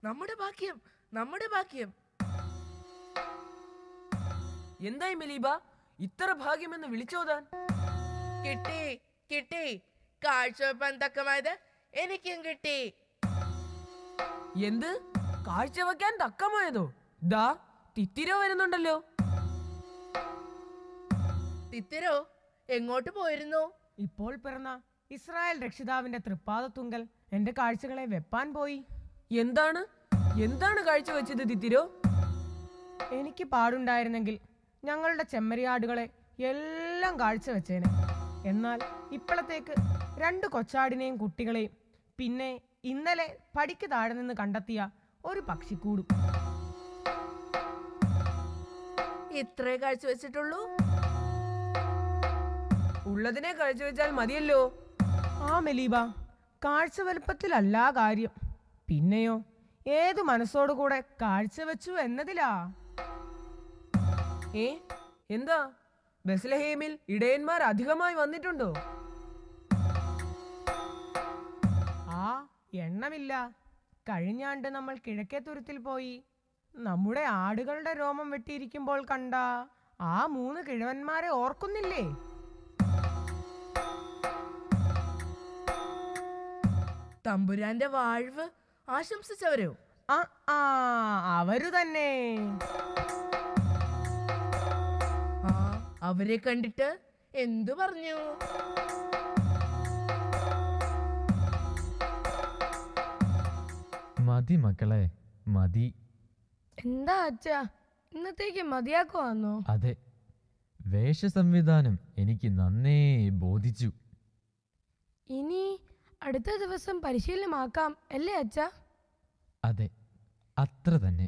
നമ്മുടെ ഭാഗ്യം നമ്മുടെ ഭാഗ്യം എന്തായി മെലീബ ഇത്ര ഭാഗ്യമെന്ന് വിളിച്ചോതാൻ കിട്ടി കിട്ടി കാഴ്ചവെപ്പാൻ തക്കമായത് എനിക്കും കിട്ടി എന്ത് കാഴ്ചവെക്കാൻ തക്കമായതോ ദാ തിത്തിരോ വരുന്നുണ്ടല്ലോ തിത്തിരോ എങ്ങോട്ട് പോയിരുന്നു ഇപ്പോൾ പിറന്ന ഇസ്രായേൽ രക്ഷിതാവിന്റെ തൃപ്പാദത്തുങ്കൽ എന്റെ കാഴ്ചകളെ വെപ്പാൻ പോയി എന്താണ് എന്താണ് കാഴ്ചവെച്ചത് തിത്തിരോ എനിക്ക് പാടുണ്ടായിരുന്നെങ്കിൽ ഞങ്ങളുടെ ചെമ്മരിയാടുകളെ എല്ലാം കാഴ്ചവെച്ചേനെ എന്നാൽ ഇപ്പോഴത്തേക്ക് രണ്ട് കൊച്ചാടിനെയും കുട്ടികളെയും പിന്നെ ഇന്നലെ പടിക്ക് താഴെ നിന്ന് കണ്ടെത്തിയ ഒരു പക്ഷിക്കൂടും ഇത്രേ കാഴ്ച വെച്ചിട്ടുള്ളൂ ഉള്ളതിനെ കാഴ്ചവെച്ചാൽ മതിയല്ലോ ആ മെലീബ കാഴ്ച വലുപ്പത്തിലല്ല കാര്യം പിന്നെയോ ഏതു മനസ്സോടുകൂടെ കാഴ്ചവെച്ചു എന്നതിലാ ഏ എന്താ ബെസ്ലഹേമിൽ ഇടയന്മാർ അധികമായി വന്നിട്ടുണ്ടോ ആ എണ്ണമില്ല കഴിഞ്ഞാണ്ട് നമ്മൾ കിഴക്കേ തുരുത്തിൽ പോയി നമ്മുടെ ആടുകളുടെ രോമം വെട്ടിയിരിക്കുമ്പോൾ കണ്ട ആ മൂന്ന് കിഴവന്മാരെ ഓർക്കുന്നില്ലേ തമ്പുരാന്റെ വാഴ്വ് ആശംസിച്ചവരോ ആ ആ അവരു തന്നെ ആ അവരെ കണ്ടിട്ട് എന്തു പറഞ്ഞു മതി മക്കളെ മതി എന്താ അച്ഛാ ഇന്നത്തേക്ക് മതിയാക്കുവാന്നോ അതെ വേഷ സംവിധാനം എനിക്ക് നന്നേ ബോധിച്ചു ഇനി അടുത്ത ദിവസം പരിശീലനമാക്കാം അല്ലേ അച്ഛാ അതെ അത്ര തന്നെ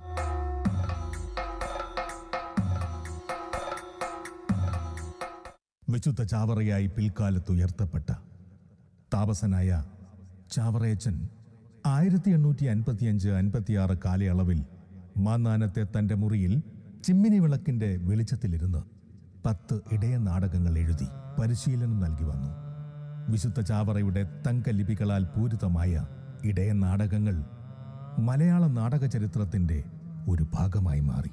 വിശുദ്ധ ചാവറയായി പിൽക്കാലത്ത് ഉയർത്തപ്പെട്ട താപസനായ ചാവറയച്ചൻ ആയിരത്തി എണ്ണൂറ്റി അൻപത്തിയഞ്ച് അൻപത്തിയാറ് കാലയളവിൽ മാന്നാനത്തെ തൻ്റെ മുറിയിൽ ചിമ്മിനി വിളക്കിൻ്റെ വെളിച്ചത്തിലിരുന്ന് പത്ത് ഇടയ നാടകങ്ങൾ എഴുതി പരിശീലനം നൽകി വന്നു വിശുദ്ധ ചാവറയുടെ തങ്കലിപികളാൽ പൂരിതമായ ഇടയ നാടകങ്ങൾ മലയാള നാടക ചരിത്രത്തിൻ്റെ ഒരു ഭാഗമായി മാറി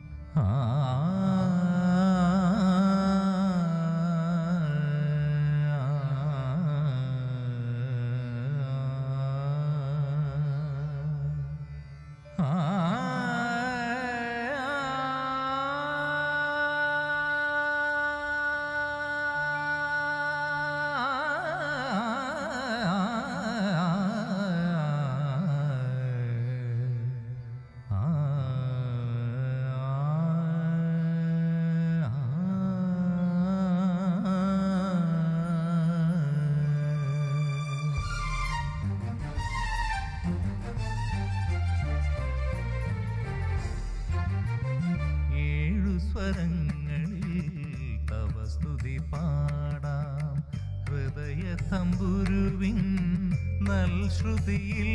ഏഴു സ്വരങ്ങളിൽ തവ സ്തുതി പാടാം ഹൃദയ തമ്പുരുവിൻ നൽ ശ്രുതിയിൽ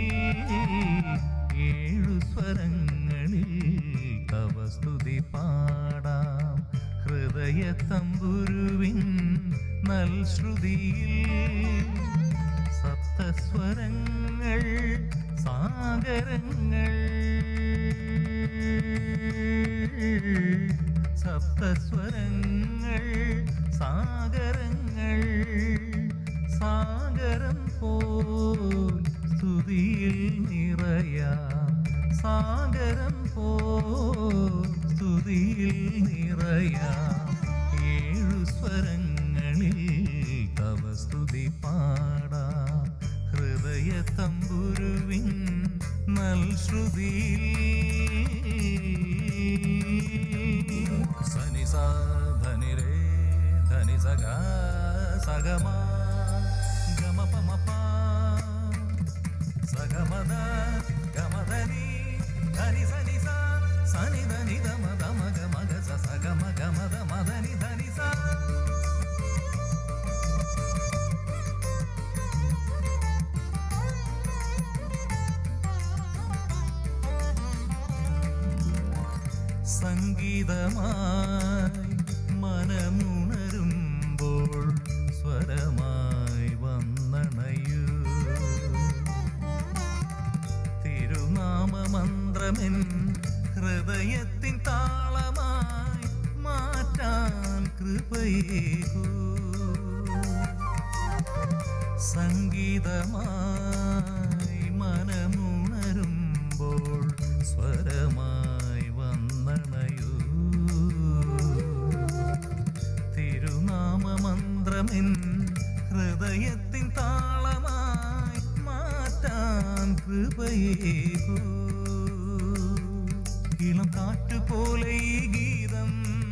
ഏഴു സ്വരങ്ങളിൽ തവ സ്തുതി പാടാം ഹൃദയ തമ്പുരുവിൻ നൽ ശ്രുതിയിൽ സപ്തസ്വരങ്ങൾ സാഗരങ്ങൾ സപ്തസ്വരങ്ങൾ സാഗരങ്ങൾ സാഗരം പോൽ സ്തുതിയിൽ നിറയാം സാഗരം പോൽ സ്തുതിയിൽ നിറയാം ഏഴു സ്വരങ്ങളിൽ തവ സ്തുതി പാടാം ഹൃദയ തമ്പുരുവിൻ നൽ ശ്രുതിയിൽ സനി സ ധനി രേ ധനി സഗ സഗമ ഗമ പമ പ സഗമദ ഗമധനി ധനി സനി സ സനി ധനി ധമ ധമ ഗമ ഗ സ സഗമ ഗമ ധമ ധനി ധനി സ സംഗീതമായി മനമുണരുമ്പോൾ സ്വരമായി വന്നണയൂ തിരുനാമമന്ത്രങ്ങൾ മന്ത്രമെൻ ഹൃദയത്തിൻ താളമായി മാറ്റാൻ കൃപയേകൂ സംഗീതമായി മനമുണരുമ്പോൾ സ്വരമായി വന്നണയൂ തിരുനാമമന്ത്രമെൻ ഹൃദയത്തിൻ താളമായി മാറ്റാൻ കൃപയേകൂ ഇളം കാറ്റുപോലെ ഈ ഗീതം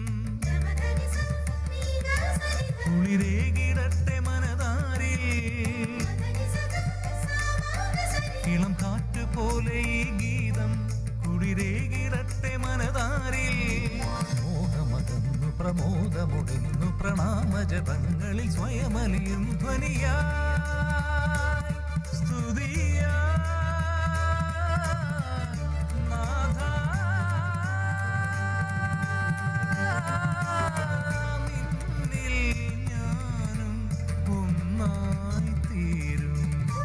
കുളിരേകിടട്ടെ മനതാരിൽ ഇളം കാറ്റ് പോലെ ഈ ഗീതം കുളിരേകിടട്ടെ മനതാരിൽ മോഹമകന്നു പ്രമോദമുടന്നു പ്രണാമജപങ്ങളിൽ സ്വയമലിയും ധ്വനിയാ സ്തുതിയാ നിന്നിൽ ഞാനും ഒന്നായി തീരും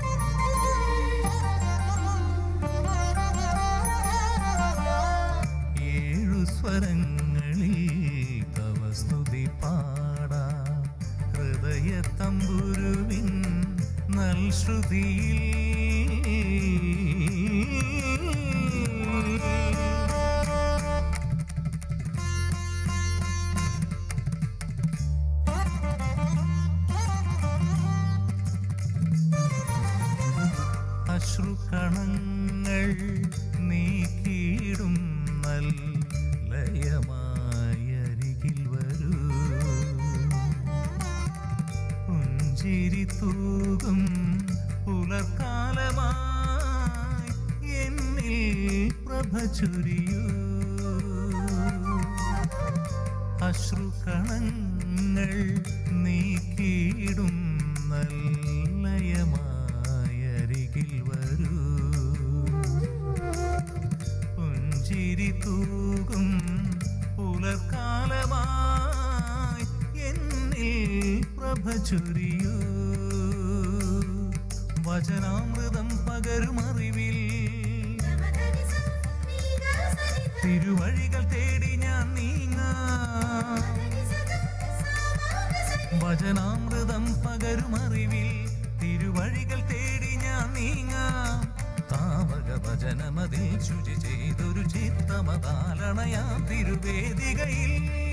ഏഴു സ്വരങ്ങളിൽ തവ സ്തുതി പാടാം ഹൃദയ തമ്പുരുവിൻ നൽ അശ്രുകണങ്ങൾ നീക്കിയിടും നൽ ലയമായി അരികിൽ വരൂ പുഞ്ചിരി തൂകും പുലർക്കാലമായി എന്നിൽ പ്രഭ ചൊരിയൂ അശ്രുകണങ്ങൾ നീക്കിയിടും നല്ലയമായ അരികിൽ വരൂ പുഞ്ചിരി തൂകും പുലർക്കാലമായി എന്നിൽ പ്രഭ ചൊരിയൂ വചനാമൃതം പകരുമറിവിൽ തിരുവഴികൾ തേടി ഞാൻ നീങ്ങാം വചനാമൃതം പകരുമറിവിൽ തിരുവഴികൾ തേടി ഞാൻ നീങ്ങാം താവക വചനമതിൽ ശുചി ചെയ്തൊരു ചിത്തമതാലണയാം തിരുവേദികയിൽ